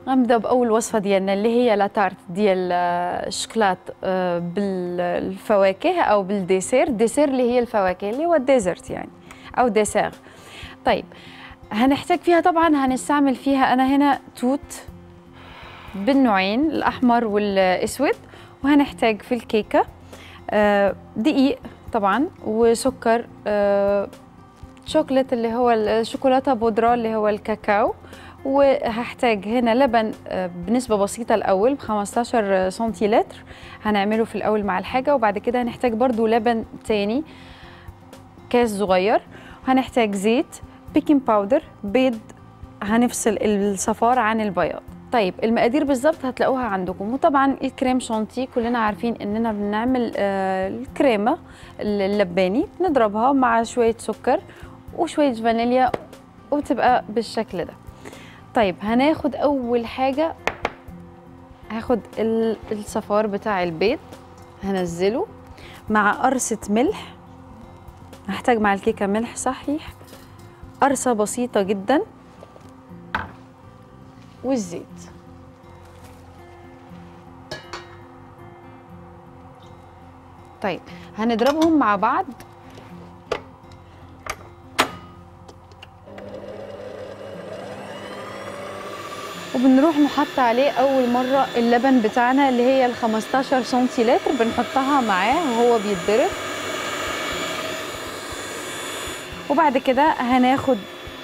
غنبدا باول وصفه ديالنا اللي هي لاتارت ديال آه، الشكلاط آه، بالفواكه او بالديسير ديسير اللي هي الفواكه اللي هو الديزرت يعني او ديسير طيب هنحتاج فيها طبعا هنستعمل فيها انا هنا توت بالنوعين الاحمر والاسود وهنحتاج في الكيكه آه، دقيق طبعا وسكر آه، شوكولات اللي هو الشوكولاته بودره اللي هو الكاكاو وهحتاج هنا لبن آه، بنسبة بسيطة الأول ب 15 سنتيلتر هنعمله في الأول مع الحاجة وبعد كده هنحتاج برضو لبن تاني كاس صغير هنحتاج زيت بيكنج باودر بيض هنفصل الصفار عن البياض طيب المقادير بالظبط هتلاقوها عندكم وطبعا الكريم شانتي كلنا عارفين اننا بنعمل آه، الكريمه اللباني نضربها مع شويه سكر وشويه فانيليا وبتبقى بالشكل ده طيب هناخد اول حاجه هاخد ال- الصفار بتاع البيض هنزله مع قرصه ملح هحتاج مع الكيكه ملح صحيح قرصه بسيطه جدا والزيت طيب هنضربهم مع بعض وبنروح نحط عليه اول مره اللبن بتاعنا اللي هي ال 15 سنتيلتر بنحطها معاه وهو بيتضرب وبعد كده هناخد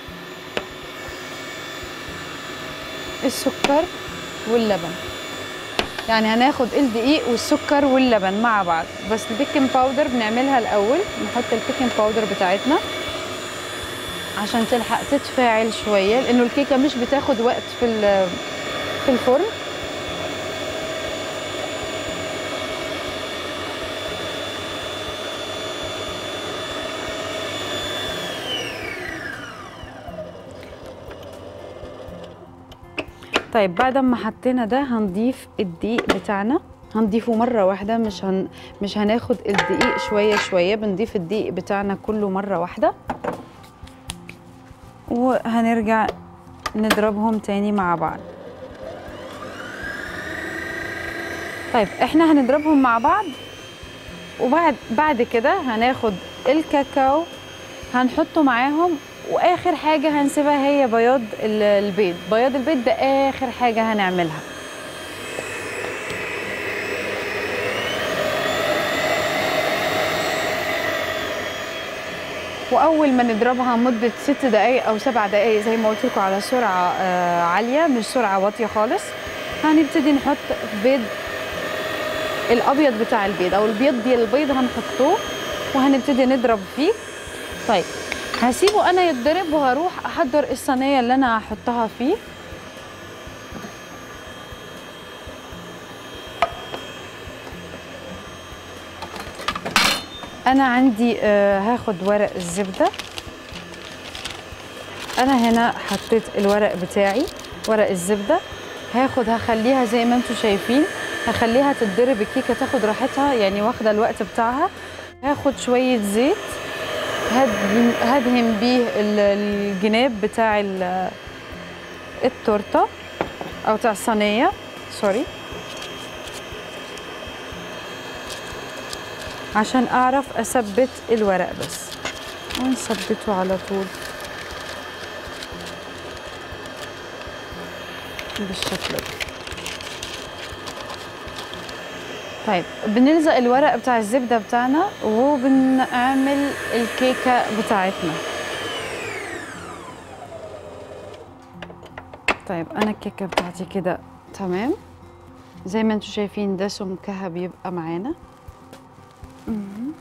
السكر واللبن يعني هناخد الدقيق والسكر واللبن مع بعض بس البيكنج باودر بنعملها الاول نحط البيكنج باودر بتاعتنا عشان تلحق تتفاعل شويه لانه الكيكه مش بتاخد وقت في ال- في الفرن طيب بعد ما حطينا ده هنضيف الدقيق بتاعنا هنضيفه مرة واحدة مش هن... مش هناخد الدقيق شوية شوية بنضيف الدقيق بتاعنا كله مرة واحدة وهنرجع نضربهم تاني مع بعض طيب احنا هنضربهم مع بعض وبعد بعد كده هناخد الكاكاو هنحطه معاهم واخر حاجه هنسيبها هي بياض ال- البيض بياض البيض ده اخر حاجه هنعملها واول ما نضربها مده ست دقائق او سبع دقائق زي ما قلت لكم على سرعه آه، عاليه مش سرعه واطيه خالص هنبتدي نحط بيض الابيض بتاع البيض او البيض ديال البيض هنحطوه وهنبتدي نضرب فيه طيب هسيبه انا يتضرب وهروح احضر الصينيه اللي انا هحطها فيه انا عندي آه، هاخد ورق الزبده انا هنا حطيت الورق بتاعي ورق الزبده هاخد هخليها زي ما انتم شايفين هخليها تتضرب الكيكه تاخد راحتها يعني واخده الوقت بتاعها هاخد شويه زيت هدهن, هدهن بيه ال- الجناب بتاع ال- التورته او بتاع الصينيه سوري عشان اعرف اثبت الورق بس ونثبته على طول بالشكل ده طيب بنلزق الورق بتاع الزبدة بتاعنا وبنعمل الكيكة بتاعتنا طيب أنا الكيكة بتاعتي كده تمام زي ما انتم شايفين ده سمكها بيبقى معانا مهم.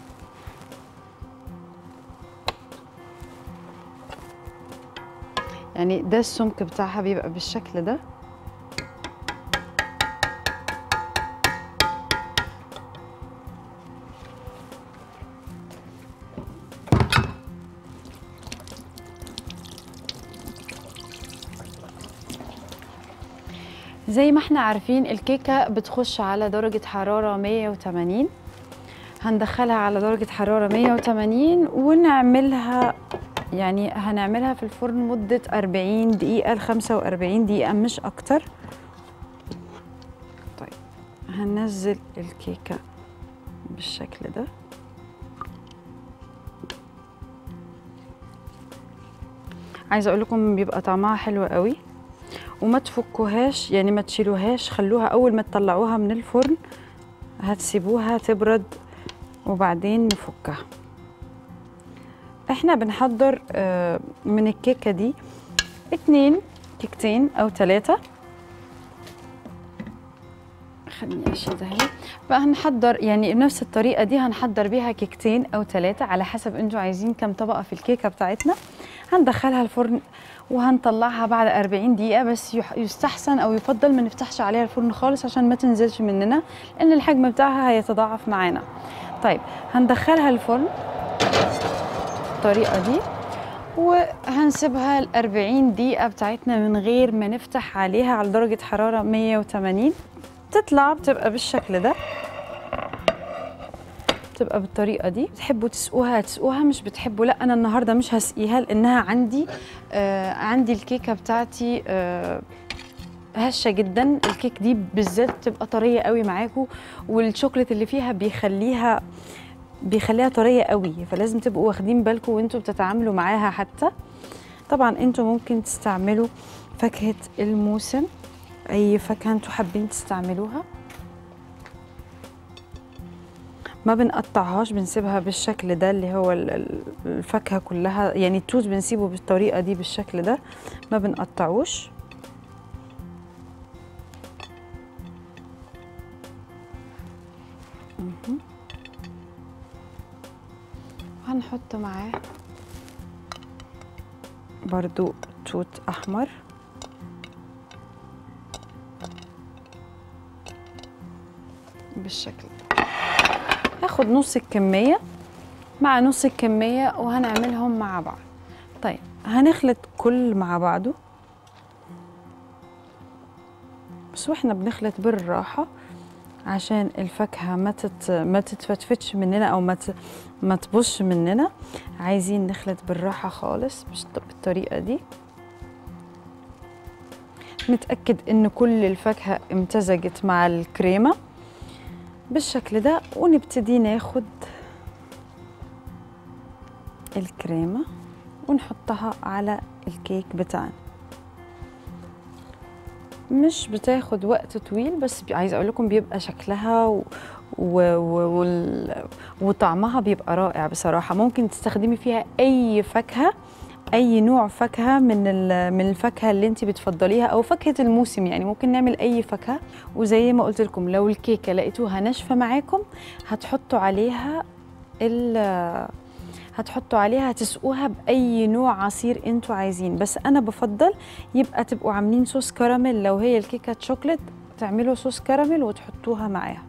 يعني ده السمك بتاعها بيبقى بالشكل ده زي ما احنا عارفين الكيكة بتخش على درجة حرارة 180 هندخلها على درجة حرارة 180 ونعملها يعني هنعملها في الفرن مدة 40 دقيقة ل 45 دقيقة مش أكتر طيب هننزل الكيكة بالشكل ده عايزة أقول لكم بيبقى طعمها حلو قوي وما تفكوهاش يعني ما تشيلوهاش خلوها أول ما تطلعوها من الفرن هتسيبوها تبرد وبعدين نفكها احنا بنحضر آه، من الكيكه دي اتنين كيكتين او ثلاثه خليني اشيلها هي فهنحضر يعني بنفس الطريقه دي هنحضر بيها كيكتين او ثلاثه على حسب انتوا عايزين كم طبقه في الكيكه بتاعتنا هندخلها الفرن وهنطلعها بعد 40 دقيقه بس يح- يستحسن او يفضل ما نفتحش عليها الفرن خالص عشان ما تنزلش مننا لان الحجم بتاعها هيتضاعف معانا طيب هندخلها الفرن بالطريقه دي وهنسيبها ال 40 دقيقة بتاعتنا من غير ما نفتح عليها على درجة حرارة 180 تطلع بتبقى بالشكل ده بتبقى بالطريقة دي بتحبوا تسقوها تسقوها مش بتحبوا لا أنا النهاردة مش هسقيها لأنها عندي آه عندي الكيكة بتاعتي آه هشة جدا الكيك دي بالذات بتبقى طرية قوي معاكم والشوكولات اللي فيها بيخليها بيخليها طريه قوي فلازم تبقوا واخدين بالكم وانتوا بتتعاملوا معاها حتى طبعا انتوا ممكن تستعملوا فاكهه الموسم اي فاكهه انتوا حابين تستعملوها ما بنقطعهاش بنسيبها بالشكل ده اللي هو ال- ال- الفاكهه كلها يعني التوت بنسيبه بالطريقه دي بالشكل ده ما بنقطعوش مهم. هنحط معاه برضو توت احمر بالشكل ده هاخد نص الكمية مع نص الكمية وهنعملهم مع بعض طيب هنخلط كل مع بعضه بس واحنا بنخلط بالراحة عشان الفاكهة ما تت ما تتفتفتش مننا أو ما ت... ما تبصش مننا عايزين نخلط بالراحة خالص مش بالطريقة دي نتأكد إن كل الفاكهة امتزجت مع الكريمة بالشكل ده ونبتدي ناخد الكريمة ونحطها على الكيك بتاعنا مش بتاخد وقت طويل بس بي- عايزه اقول لكم بيبقى شكلها و... و... و... وال... وطعمها بيبقى رائع بصراحه ممكن تستخدمي فيها اي فاكهه اي نوع فاكهه من ال... من الفاكهه اللي انت بتفضليها او فاكهه الموسم يعني ممكن نعمل اي فاكهه وزي ما قلت لكم لو الكيكه لقيتوها ناشفه معاكم هتحطوا عليها ال هتحطوا عليها تسقوها باي نوع عصير انتوا عايزين بس انا بفضل يبقى تبقوا عاملين صوص كراميل لو هي الكيكه شوكليت تعملوا صوص كراميل وتحطوها معاها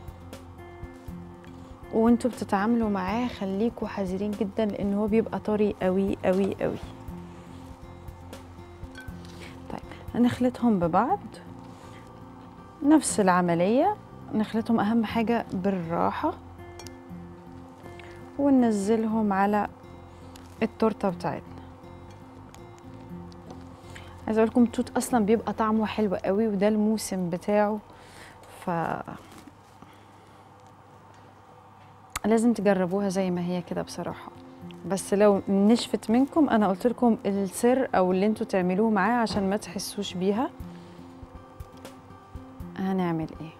وانتوا بتتعاملوا معاه خليكوا حذرين جدا لان هو بيبقى طري قوي قوي قوي طيب هنخلطهم ببعض نفس العمليه نخلطهم اهم حاجه بالراحه وننزلهم على التورته بتاعتنا عايزه اقول لكم التوت اصلا بيبقى طعمه حلو قوي وده الموسم بتاعه ف لازم تجربوها زي ما هي كده بصراحه بس لو نشفت منكم انا قلت لكم السر او اللي انتوا تعملوه معاه عشان ما تحسوش بيها هنعمل ايه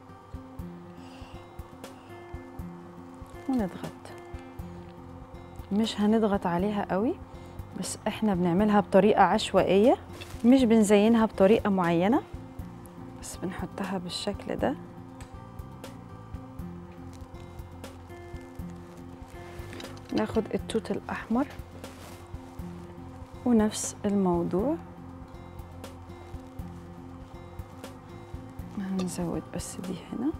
ونضغط مش هنضغط عليها قوي بس احنا بنعملها بطريقة عشوائية مش بنزينها بطريقة معينة بس بنحطها بالشكل ده ناخد التوت الأحمر ونفس الموضوع هنزود بس دي هنا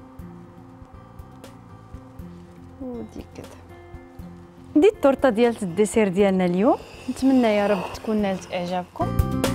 ودي كده دي التورته ديال الديسير ديالنا اليوم نتمنى يا رب تكون نالت اعجابكم